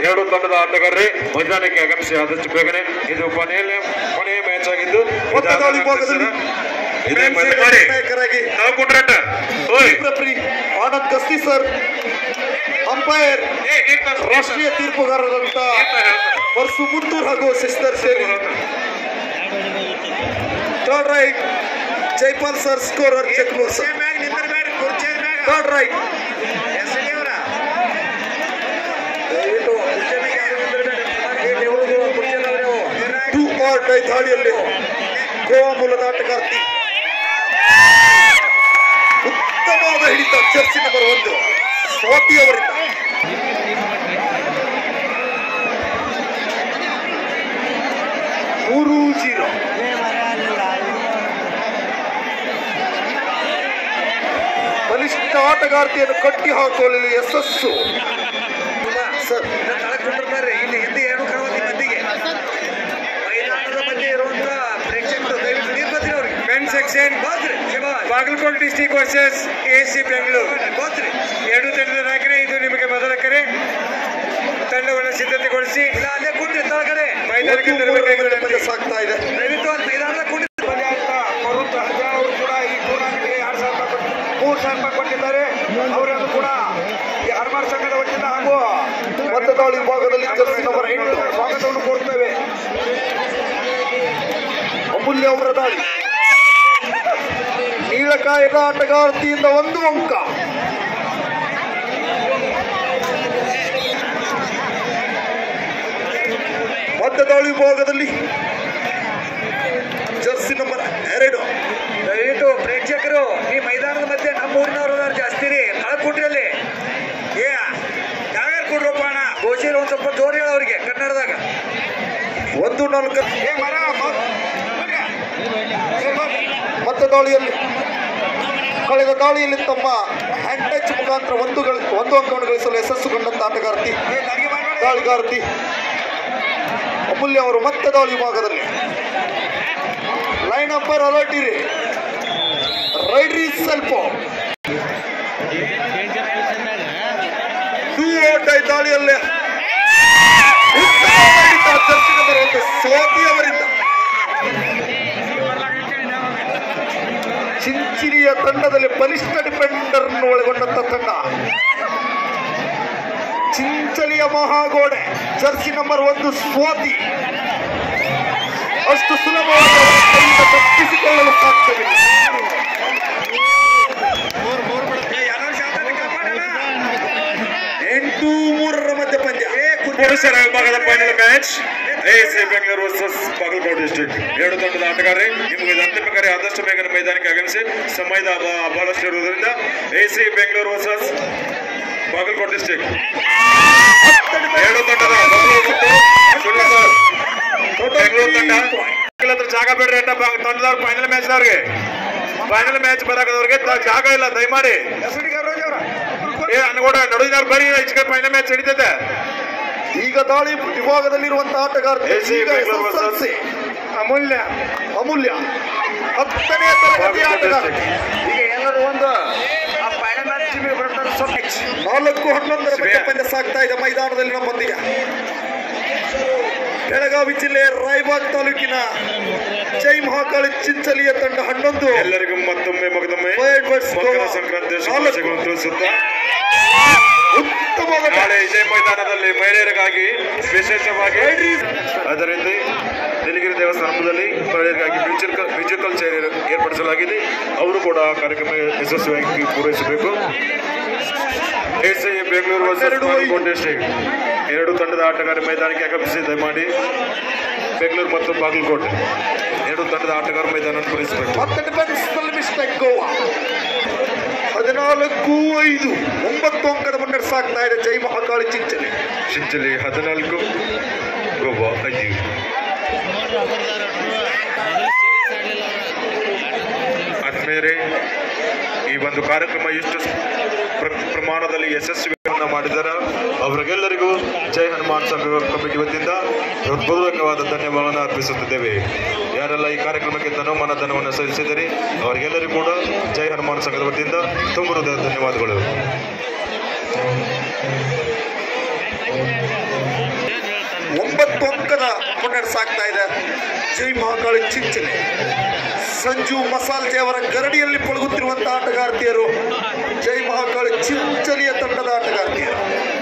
ಎರಡು ತಂಡದ ಆಟಗಾರರೇ ಮೈದಾನಕ್ಕೆ ಆಗಮಿಸಿ ಆದಷ್ಟು ಬೇಗನೆ ಇದು ಕೊನೆಯ ಕೊನೆಯ ಮ್ಯಾಚ್ ಆಗಿದ್ದು ಮೊತ್ತದ ಇದಾದ ವಿಭಾಗದಲ್ಲಿ ನಂತರ ಇದೇ ಮತ್ತೆ ಮಾಡಿ ನಾಯಕರಾಗಿ ನಾವು ಕುಂಡ್ರಟ ಓಯ್ ಪ್ರಪ್ರಿ ಆನಂದ್ ಗಸ್ತಿ ಸರ್ ಅಂಪೈರ್ ಏ, ಏನ್ ಕಷ್ಟ? ರಾಷ್ಟ್ರೀಯ ತೀರ್ಪುಗಾರರಂತ ಪರ್ಸು ಮುತ್ತೂರ್ ಹಾಗೂ ಸಿಸ್ಟರ್ ಸೇರಿ third right Jaipal sir scorer ಚೆಕ್ನೂರ್ ಸರ್ ಥರ್ಡ್ ರೈಟ್ ಟೂ ಆರ್ ಡೈ ದಾಳಿಯಲ್ಲಿ ಗೋವಾ ಮೂಲದ ಆಟಗಾರ್ತಿ ಉತ್ತಮವಾದ ಹಿಡಿತ ಜರ್ಸಿ ನಂಬರ್ ಒಂದು ಸ್ವಾತಿ ಅವರಿಂದ ಮೂರು ಜೀರೋ ಬಲಿಷ್ಠ ಆಟಗಾರ್ತಿಯನ್ನು ಕಟ್ಟಿ ಹಾಕುವಲ್ಲಿ ಯಶಸ್ಸು ಸರ್ ಇಲ್ಲಿ ಹಿಂದೆ ಏನು ಕಾಣುವಂತ ಮಂದಿಗೆ ಮೈದಾನದ ಮಧ್ಯೆ ಇರುವಂತ ಪ್ರೇಕ್ಷಕರು ದಯವಿಟ್ಟು ನೀರು ಬರ್ತೀರಿ ಅವ್ರಿಗೆ ಮೆನ್ ಸೆಕ್ಷನ್ ಬಾದ್ರಿ Bagalkote district versus A C Bengaluru ಬಾದ್ರಿ ಎರಡು ತಂಡದ ನಾಯಕರೇ ಇದು ನಿಮಗೆ ಮೊದಲ ಕರೆ ತಂಡವನ್ನು ಸಿದ್ಧತೆಗೊಳಿಸಿ ಇಲ್ಲ ಅಲ್ಲೇ ಕುಂಡ್ರಿ ತಳಗಡೆ ಮೈದಾನಕ್ಕೆ ತರಬೇಕಾಗಿರೋ ಪಂದ್ಯ ಸಾಗ್ತಾ ಇದೆ ದಯವಿಟ್ಟು ಅಲ್ಲಿ ಮೈದಾನದ ಕುಂಡ್ರಿ ಬರುತ್ತ ಅವರು ಕೂಡ ಈ ಟೂರ್ನಾಮೆಂಟ್ಗೆ ಎರಡು ಸಾವಿರ ರೂಪಾಯಿ ಕೊಟ್ಟು ಮೂರು ಸಾವಿರ ರೂಪಾಯಿ ಕೊಟ್ಟಿದ್ದಾರೆ ಅವರನ್ನು ಕೂಡ ಈ ಹನುಮಾನ್ ಸಂಘದ ವತಿಯಿಂದ ಹಾಗೂ ಮತದಾಳಿ ವಿಭಾಗದಲ್ಲಿ ಜರ್ಸಿ ನಂಬರ್ ಎಂಟು ಸ್ವಾಗತವನ್ನು ಕೋರ್ತೇವೆ ಅಮೂಲ್ಯ ಅವರ ದಾಳಿ ನೀಳಕಾಯದ ಆಟಗಾರ್ತಿಯಿಂದ ಒಂದು ಅಂಕ ಮಧ್ಯದಾಳಿ ವಿಭಾಗದಲ್ಲಿ ಜರ್ಸಿ ನಂಬರ್ ಎರಡು ದಯವಿಟ್ಟು ಪ್ರೇಕ್ಷಕರು ಈ ಮೈದಾನದ ಮಧ್ಯೆ ನಮ್ಮ ಊರಿನವರು ಜಾಸ್ತಿ ರೀ ತಳಗ್ ಕೊಟ್ರಿ ಅಲ್ಲಿ ಏ ಯಾವ್ಯಾರು ಕೊಡ್ರಪ್ಪ ಅಣ್ಣ ಗೋಶಿಯಲ್ಲಿ ಒಂದ್ ಸ್ವಲ್ಪ ಜೋರ್ ಹೇಳ ಅವ್ರಿಗೆ ಕನ್ನಡದಾಗ ಒಂದು ನಾಲ್ಕು ಏ ಮರ ಮತದಾಳಿಯಲ್ಲಿ ಕಳೆದ ದಾಳಿಯಲ್ಲಿ ತಮ್ಮ ಹ್ಯಾಂಡ್ ಟಚ್ ಮುಖಾಂತರ ಒಂದು ಗಳ- ಒಂದು ಅಂಕವನ್ನು ಗಳಿಸಲು ಯಶಸ್ಸು ಕಂಡಂತ ಆಟಗಾರ್ತಿ ದಾಳಿಗಾರ್ತಿ ಅಮೂಲ್ಯ ಅವರು ಮತ್ತೆ ದಾಳಿ ವಿಭಾಗದಲ್ಲಿ ಲೈನ್ ನಂಬರ್ ಅಲರ್ಟ್ ಇರಿ ರೈಡ್ರಿ ಸ್ವಲ್ಪ ಟೂ ಔಟ್ ದಾಳಿಯಲ್ಲಿ ಉತ್ತಮ ಹಿಡಿತ ಜರ್ಸಿ ನಂಬರ್ ಒಂದು ಸ್ವಾತಿ ಅವರಿಂದ ಚಿಂಚಿರಿಯ ತಂಡದಲ್ಲಿ ಬಲಿಷ್ಠ ಡಿಫೆಂಡರ್ ಒಳಗೊಂಡಂತ ತಂಡ ಚಿಂಚಲಿಯ ಮಹಾಗೋಡೆ ಜರ್ಸಿ ನಂಬರ್ ಒಂದು ಸ್ವಾತಿ ಅಷ್ಟು ಸುಲಭವಾಗಿ ಅವರ ಕೈಯಿಂದ ತಪ್ಪಿಸಿಕೊಳ್ಳಲು ಸಾಧ್ಯವಿಲ್ಲ ಎಂಟು ಮೂರರ ಮಧ್ಯ ಪಂದ್ಯ ಪುರುಷರ ವಿಭಾಗದ final match AC Bengaluru versus Bagalkote district ಎರಡು ತಂಡದ ಆಟಗಾರರೇ ನಿಮಗೆ ಇದು ಅಂತಿಮ ಕರೆ ಆದಷ್ಟು ಬೇಗನೆ ಮೈದಾನಕ್ಕೆ ಆಗಮಿಸಿ ಸಮಯದ ಅಭಾ- ಬಹಳಷ್ಟು ಇರುವುದರಿಂದ AC Bengaluru versus Bagalkote district ಎರಡು ತಂಡದ ಬೆಂಗಳೂರು ಮತ್ತು ಸುಳ್ಳು ಸರ್. ಬೆಂಗಳೂರು ತಂಡ ಇಲ್ಲ ಅಂದ್ರೆ ಜಾಗ ಬೇಡ್ರಿ ಅಟ್ಟ ಬಾ- ತಂಡದವ್ರು ಫೈನಲ್ ಮ್ಯಾಚ್ ಅವ್ರಿಗೆ ಫೈನಲ್ ಮ್ಯಾಚ್ ಬರೋದವ್ರಿಗೆ ಜಾಗ ಇಲ್ಲ ದಯಮಾಡಿ ಏ ಅನ್ಕೋಡ ನಡುವಿನವ್ರು ಬರೀ ಈಚೆ ಫೈನಲ್ ಮ್ಯಾಚ್ ಹಿಡಿತೈತೆ ಈಗ ದಾಳಿ ವಿಭಾಗದಲ್ಲಿರುವಂತಹ ಆಟಗಾರ್ತಿ AC ಈಗ ಬೆಂಗಳೂರು SSLC. ಅಮೂಲ್ಯ ಅಮೂಲ್ಯ ಹತ್ತನೇ ತರಗತಿ ಆಟಗಾರ್ತಿ ಈಗ ಎಲ್ಲರೂ ಒಂದು ಆ ಫೈನಲ್ ಮ್ಯಾಚ್ ನಿಮಗೆ ಬರ್ತಾರೆ ಸ್ವಲ್ಪ ನಾಲ್ಕು ಹನ್ನೊಂದರ ಮಧ್ಯ ಪಂದ್ಯ ಸಾಗ್ತಾ ಇದೆ ಮೈದಾನದಲ್ಲಿನ ಪಂದ್ಯ ಬೆಳಗಾವಿ ಜಿಲ್ಲೆ ರಾಯಬಾಗ್ ತಾಲೂಕಿನ ಜೈ ಮಹಾಕಾಳಿ ಚಿಂಚಲಿಯ ತಂಡ ಹನ್ನೊಂದು ಎಲ್ಲರಿಗೂ ಮತ್ತೊಮ್ಮೆ ಮಗದೊಮ್ಮೆ Word words ಮಕರ ಗೋವಾ. ಸಂಕ್ರಾಂತಿಯ ಶುಭಾಶಯಗಳನ್ನು ತಿಳಿಸುತ್ತಾ ಉತ್ತಮವಾದ ನಾಳೆ ಇದೇ ಮೈದಾನದಲ್ಲಿ ಮಹಿಳೆಯರಿಗಾಗಿ ವಿಶೇಷವಾಗಿ ಅದರಿಂದ ನೀಲಗಿರಿ ದೇವಸ್ಥಾನದಲ್ಲಿ ಮಹಿಳೆಯರಿಗಾಗಿ ಮ್ಯೂಸಿಕಲ್ ಮ್ಯೂಸಿಕಲ್ ಚೇರ್ ಏರ್ಪಡಿಸಲಾಗಿದೆ ಅವರು ಕೂಡ ಆ ಕಾರ್ಯಕ್ರಮ ಯಶಸ್ವಿಯಾಗಿ ಪೂರೈಸಬೇಕು ಎಸಿ ಬೆಂಗಳೂರು versus ಎರಡು ಬಾಗಲಕೋಟೆ ಡಿಸ್ಟ್ರಿಕ್ಟ್ ಎರಡು ತಂಡದ ಆಟಗಾರ ಮೈದಾನಕ್ಕೆ ಆಗಮಿಸಿ ದಯಮಾಡಿ ಬೆಂಗಳೂರು ಮತ್ತು ಬಾಗಲಕೋಟೆ ಎರಡು ತಂಡದ ಆಟಗಾರ ಮೈದಾನ ಪೂರೈಸಬೇಕು ಮತ್ತೆ ಡಿಫೆನ್ಸ್ ಮಿಸ್ಟೇಕ್ ಗೋವಾ ಹದಿನಾಲ್ಕು ಐದು ಒಂಬತ್ತು ಅಂಕದ ಮುನ್ನಡೆ ಸಾಗ್ತಾ ಇದೆ ಜೈ ಮಹಾಕಾಳಿ ಚಿಂಚಲಿ ಚಿಂಚಲಿ ಹದಿನಾಲ್ಕು ಗೋವಾ ಐದು ಆದ್ಮೇಲೆ ಈ ಒಂದು ಕಾರ್ಯಕ್ರಮ ಎಷ್ಟು ಪ್ರ- ಪ್ರಮಾಣದಲ್ಲಿ ಯಶಸ್ವಿಯನ್ನ ಮಾಡಿದಾರ ಅವರಿಗೆಲ್ಲರಿಗೂ ಜೈ ಹನುಮಾನ್ ಸಂಘ ಕಮಿಟಿ ವತಿಯಿಂದ ಹೃತ್ಪೂರ್ವಕವಾದ ಧನ್ಯವಾದವನ್ನು ಅರ್ಪಿಸುತ್ತಿದ್ದೇವೆ ಯಾರೆಲ್ಲ ಈ ಕಾರ್ಯಕ್ರಮಕ್ಕೆ ತನೋಮನ ಧನವನ್ನು ಸಲ್ಲಿಸಿದರೆ ಅವರಿಗೆಲ್ಲರಿಗೂ ಕೂಡ ಜೈ ಹನುಮಾನ್ ಸಂಘದ ವತಿಯಿಂದ ತುಂಬ ಹೃದಯದ ಧನ್ಯವಾದಗಳು ಒಂಬತ್ತು ಅಂಕದ ಮುನ್ನಡೆ ಸಾಗ್ತಾ ಇದೆ ಜೈ ಮಹಾಕಾಳಿ ಚಿಂಚನೆ ಸಂಜು ಮಸಾಲ್ಜೆ ಅವರ ಗರಡಿಯಲ್ಲಿ ಪಳಗುತ್ತಿರುವಂತಹ ಆಟಗಾರ್ತಿಯರು ಜೈ ಮಹಾಕಾಳಿ ಚಿಂಚಲಿಯ ತಂಡದ ಆಟಗಾರ್ತಿಯರು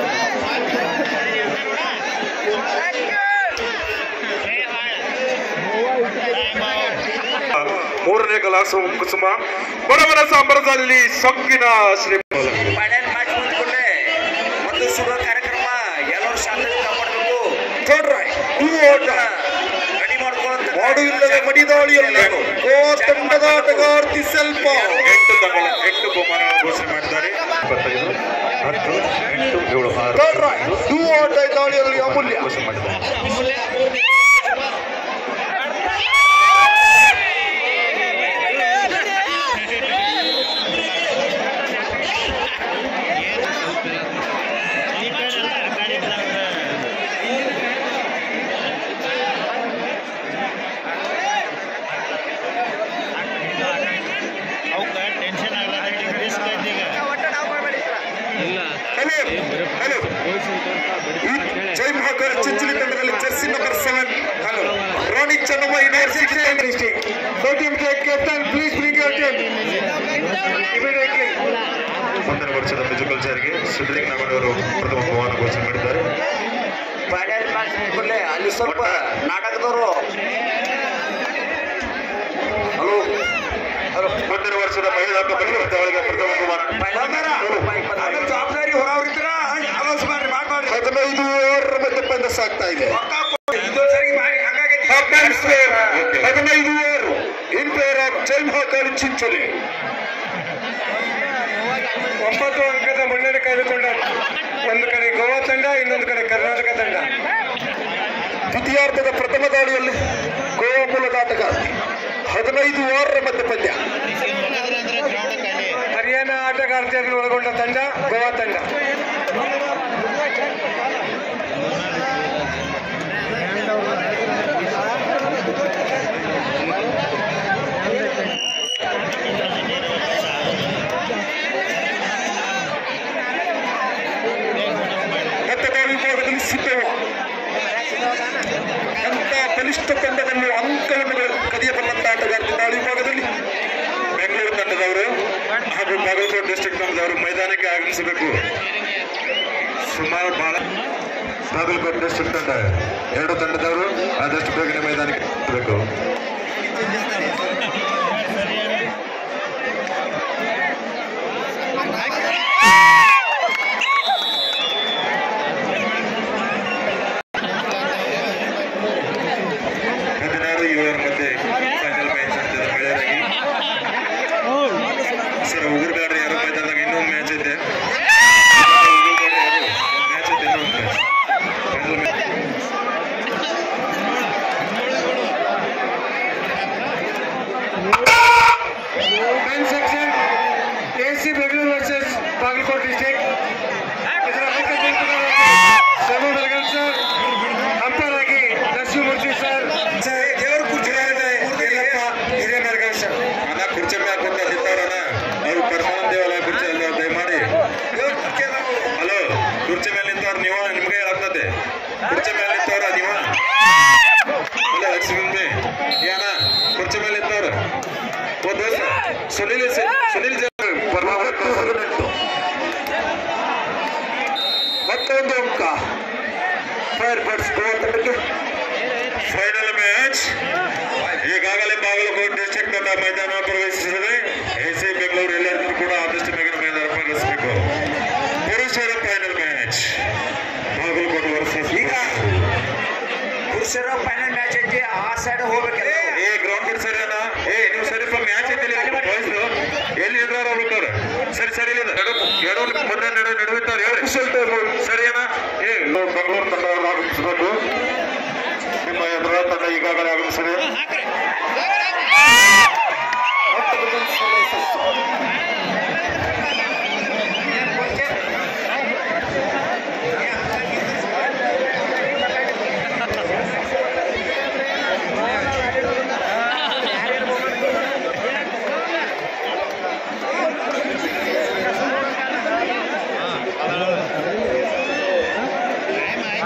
ಮೂರನೇ ಕಲಾಸ ಕುಸುಮ ಬಡವರ ಸಾಂಬರದಲ್ಲಿ ಸೊಕ್ಕಿನ ಶ್ರೀ ಫೈನಲ್ ಮ್ಯಾಚ್ ಮುಂದ್ಕೊಂಡೆ ಒಂದು ಶುಭ ಕಾರ್ಯಕ್ರಮ ಎಲ್ಲರೂ ಶಾಂತಿ ಕಾಪಾಡಬೇಕು ಥರ್ಡ್ ರೈಟ್ ಟೂ ಓಟ ರೆಡಿ ಮಾಡ್ಕೊಳ್ಳೋಂತ ಮಾಡುವಿಲ್ಲದೆ ಮಡಿದಾಳಿಯಲ್ಲಿ ಗೋವಾ ತಂಡದ ಆಟಗಾರ್ತಿ ಸ್ವಲ್ಪ ಎಂಟು ತಂಗಳ ಎಂಟು ಬಹುಮಾನ ಘೋಷಣೆ ಮಾಡಿದ್ದಾರೆ ಇಪ್ಪತ್ತೈದು ಹತ್ತು ಎಂಟು ಏಳು ಆರು ಥರ್ಡ್ ರೈಟ್ ಟೂ ಓಟ ದಾಳಿಯಲ್ಲಿ ಅಮೂಲ್ಯ ಘೋಷಣೆ ಮಾಡಿದ್ದಾರೆ ಟೆನ್ಷನ್ ಆಗಲ್ಲ ರಿಸ್ಕ್ ಐತಿ ಈಗ ಹಲೋ ಹಲೋ ಜೈ ಮಹಾಕಾಳ ಚಿಂಚಲಿ ತಂಡದಲ್ಲಿ jersey number seven hello Rani Chennamma university district ಸೋಟಿಯಂ captain please bring your team immediately ಮುಂದಿನ ವರ್ಷದ ಮ್ಯೂಸಿಕಲ್ ಚೇರ್ಗೆ ಸಿದ್ಲಿಂಗ್ ನಾಗಡವರು ಪ್ರಥಮ ಬಹುಮಾನ ಘೋಷಣೆ ಮಾಡಿದ್ದಾರೆ ಫೈನಲ್ ಮ್ಯಾಚ್ ಮುಂದ್ಕೊಂಡೆ ಅಲ್ಲಿ ಸ್ವಲ್ಪ ನಾಟಕದವರು ಹಲೋ ಹಲೋ ಮುಂದಿನ ವರ್ಷದ ಮಹಿಳಾ ಕಬಡ್ಡಿ ಪಂದ್ಯಾವಳಿಗೆ ಪ್ರಥಮ ಬಹುಮಾನ ಜವಾಬ್ದಾರಿ ಹೊರವ್ರಿದ್ರ ಅನೌನ್ಸ್ ಮಾಡ್ರಿ ಮಾಡ್ರಿ ಹದಿನೈದು ಓವರ್ ಮಧ್ಯ ಪಂದ್ಯ ಸಾಗ್ತಾ ಇದೆ Okay. ಹದಿನೈದು over in favour of Jai Mahakali Chinchali ಒಂಬತ್ತು ಅಂಕದ ಮುನ್ನಡೆ ಕಾಯ್ದುಕೊಂಡ ಒಂದು ಕಡೆ ಗೋವಾ ತಂಡ ಇನ್ನೊಂದು ಕಡೆ ಕರ್ನಾಟಕ ತಂಡ ದ್ವಿತೀಯಾರ್ಧದ ಪ್ರಥಮ ದಾಳಿಯಲ್ಲಿ ಗೋವಾ ಮೂಲದ ಆಟಗಾರ್ತಿ ಹದಿನೈದು ಓವರ್ ಮಧ್ಯ ಪಂದ್ಯ ಗ್ರೌಂಡ್ ಖಾಲಿ ಹರಿಯಾಣ ಆಟಗಾರ್ತಿಯರನ್ನು ಒಳಗೊಂಡ ತಂಡ ಗೋವಾ ತಂಡ ಮತ್ತೆ ದಾಳಿ ವಿಭಾಗದಲ್ಲಿ ಸಿದ್ಧವು ಅಂತ ಬಲಿಷ್ಠ ತಂಡವನ್ನು ಅಂಕವನ್ನು ಕದಿಯಬಲ್ಲಂತ ಆಟಗಾರ್ತಿ ದಾಳಿ ವಿಭಾಗದಲ್ಲಿ ಬೆಂಗಳೂರು ತಂಡದವರು ಹಾಗೂ ಬಾಗಲಕೋಟೆ ಡಿಸ್ಟ್ರಿಕ್ಟ್ ತಂಡದವರು ಮೈದಾನಕ್ಕೆ ಆಗಮಿಸಬೇಕು ಸುಮಾರು ಬಹಳ ಬಾಗಲಕೋಟೆ ಡಿಸ್ಟ್ರಿಕ್ಟ್ ತಂಡ ಎರಡು ತಂಡದವರು ಆದಷ್ಟು ಬೇಗನೆ ಮೈದಾನಕ್ಕೆ ಆಗಬೇಕು ಹದಿನಾರು ಏಳರ ಮಧ್ಯೆ ಫೈನಲ್ ಮ್ಯಾಚ್ ನಡೆದಿದೆ ಮಹಿಳೆಯರಾಗಿ ಸರ್ ಉಗುರ್ಬೇಡ್ರಿ ಯಾರೋ ಮೈದಾನದಾಗ ಇನ್ನೊಂದು ಮ್ಯಾಚ್ ಐತೆ ಮ್ಯಾಚ್ ಐತೆ ಇನ್ನೊಂದು final match men section AC Bengaluru versus Bagalkote district ಇದರ ಮುಖ್ಯ ತೀರ್ಪುಗಾರರಾಗಿ ಸೋಮು ಬೆಳಗಲ್ ಸರ್ ಅಂಪೈರ್ ಆಗಿ ನರಸಿಂಹಮೂರ್ತಿ ಸರ್ ದೇವರ ಕುರ್ಚಿ ಎಲ್ಲಪ್ಪ ಹಿರೇಮೆರಗಲ್ ಸರ್ ಅಣ್ಣ ಕುರ್ಚಿ ಮ್ಯಾಲ ಕೂತ ನಿಂತವ್ರಣ್ಣ ಅವ್ರು ಪರಮಾನಂದ ದೇವಾಲಯ ಕುರ್ಚಿ ಅಲ್ಲ ದಯಮಾಡಿ ದೇವರ ಕುರ್ಚಿ ನಾವು ಹಲೋ ಕುರ್ಚಿ ಮೇಲೆ ನಿಂತವ್ರ ನೀವ ನಿಮ್ಗೆ ಹೇಳಕ್ತತೆ ಕುರ್ಚಿ ಮೇಲೆ ನಿಂತವ್ರ ನೀವ ಅಲ್ಲ ಲಕ್ಷ್ಮೀ ಏನ ಕುರ್ಚಿ ಮೇಲೆ ನಿಂತವ್ರ ಓ ದೋಸ್ತ ಸುನಿಲ್ ಸ- ಸುನಿಲ್ ಜ- ಹತ್ತು ಹದಿನೆಂಟು ಮತ್ತೊಂದು ಅಂಕ ಫೈರ್ ಬರ್ಡ್ಸ್ ಗೋವಾ ತಂಡಕ್ಕೆ ಫೈನಲ್ ಮ್ಯಾಚ್ ಈಗಾಗಲೇ ಬಾಗಲಕೋಟೆ ಡಿಸ್ಟ್ರಿಕ್ಟ್ ತಂಡ ಮೈದಾನ ಪ್ರವೇಶಿಸಿದರೆ ಎಸಿ ಬೆಂಗಳೂರು ಎಲ್ಲರಿಗೂ ಕೂಡ ಆದಷ್ಟು ಬೇಗನೆ ಮೈದಾನ ಪ್ರವೇಶಿಸಬೇಕು ಪುರುಷರ ಫೈನಲ್ ಮ್ಯಾಚ್ ಬಾಗಲಕೋಟೆ ವರ್ಸಸ್ ಈಗ ಪುರುಷರ ಫೈನಲ್ ಮ್ಯಾಚ್ ಐತಿ ಆ ಸೈಡ್ ಹೋಗ್ಬೇಕಲ್ಲ ಏ ಗ್ರೌಂಡ್ ಬಿಡ್ ಸರಿ ಅಣ್ಣ ಏ ನೀವು ಸರಿಪ ಮ್ಯಾಚ್ ಐತಿಲ್ಲ ಬಾಯ್ಸ್ ಎಲ್ಲಿ ಇದ್ರ ಹೋಗ್ಬಿಟ್ಟವ್ರ ಸರಿ ಸರಿ ಇಲ್ಲ ನಡು ಎಡೋ ಮುಂದೆ ನಡು ನಡುವಿತ್ತವ್ರು ಹೇಳಿ ಸರಿ ಅಣ್ಣ ಏ ನಾವು ಬೆಂಗಳೂರು ತಂಡ ಆಗಮಿಸಬೇಕು ನಿಮ್ಮ ಎದುರ ತಂಡ ಈಗಾಗಲೇ ಆಗಮಿಸಿದೆ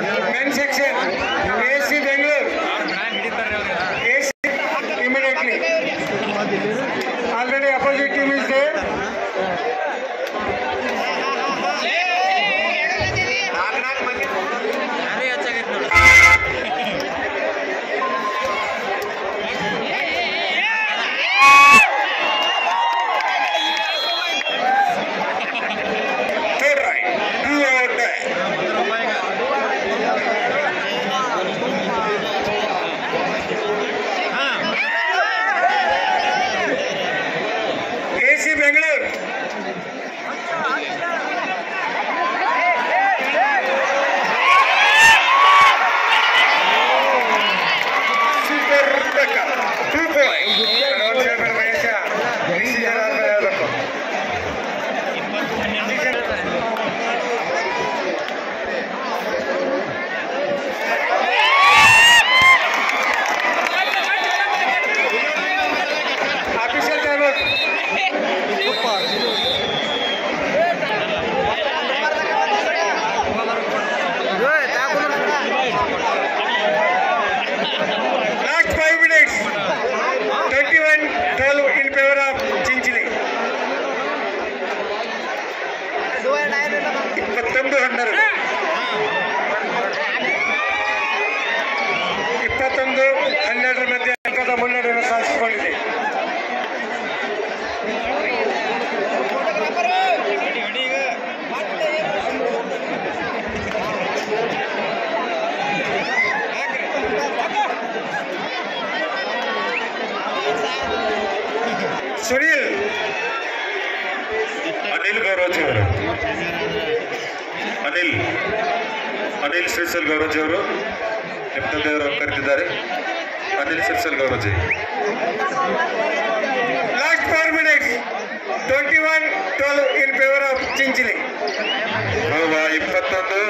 men section A C Bengaluru A C immediately already opposite team is there Third right. Two out there. A C Bengaluru Super Rebecca. Two points. Mahesha decision ಆದ್ಮೇಲೆ ಹೇಳ್ಬೇಕು official time out last five minutes twenty one twelve in favour of Chinchali ಇಪ್ಪತ್ತೊಂದು ಹನ್ನೆರಡು ಇಪ್ಪತ್ತೊಂದು ಹನ್ನೆರಡರ ಮಧ್ಯೆ ಅಂಕದ ಮುನ್ನಡೆಯನ್ನು ಸಾಧಿಸಿಕೊಂಡಿದೆ ಸುನೀಲ್ ಅನಿಲ್ ಗೌರವಜಿ ಅವರು ಅನಿಲ್ ಅನಿಲ್ ಶ್ರೀಸಲ್ ಗೌರವಜಿ ಅವರು ನಿಮ್ಮ ತಂದೆಯವರು ಕರೆದಿದ್ದಾರೆ ಅನಿಲ್ ಶ್ರೀಸಲ್ ಗೌರವಜಿ last four minutes twenty one twelve in favour of Chinchali Goa ಇಪ್ಪತ್ತೊಂದು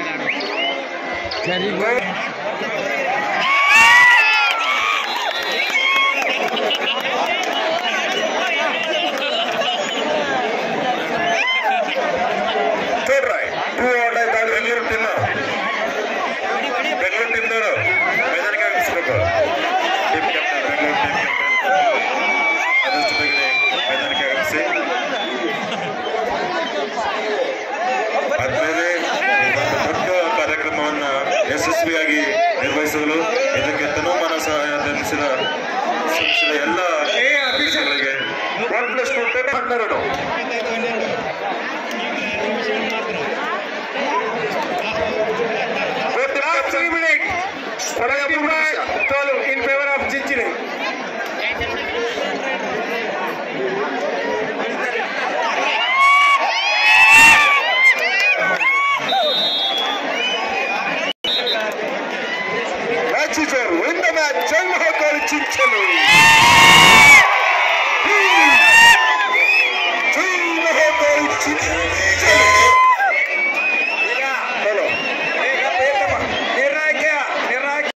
ಥರ್ಡ್ ರೈಟ್ ಟೂ ಔಟ್ ಆಯ್ತು ಬೆಂಗಳೂರು ಟೀಮ್ ಬೆಂಗಳೂರು ಟೀಮ್ದವರು ಮೈದಾನಕ್ಕೆ ಆಗಿಸ್ಬೇಕು team captain Bengaluru team captain ಆದಷ್ಟು ಬೇಗನೆ ಮೈದಾನಕ್ಕೆ ಆಗಮಿಸಿ ಆದ್ಮೇಲೆ ಇದೊಂದು ದೊಡ್ಡ ಕಾರ್ಯಕ್ರಮವನ್ನ ಯಶಸ್ವಿಯಾಗಿ ನಿರ್ವಹಿಸಲು ಇದಕ್ಕೆ ತನುಮಾನ ಸಹಾಯ ಧರಿಸಿದ ಶ್ರಮಿಸಿದ ಎಲ್ಲ ಅತಿಥಿಗಳಿಗೆ ಒನ್ ಪ್ಲಸ್ ಟು ಹನ್ನೆರಡು last three minutes twenty one twelve in favour of Chinchali match is over win the match Jai Mahakali ಚಿಂಚಲು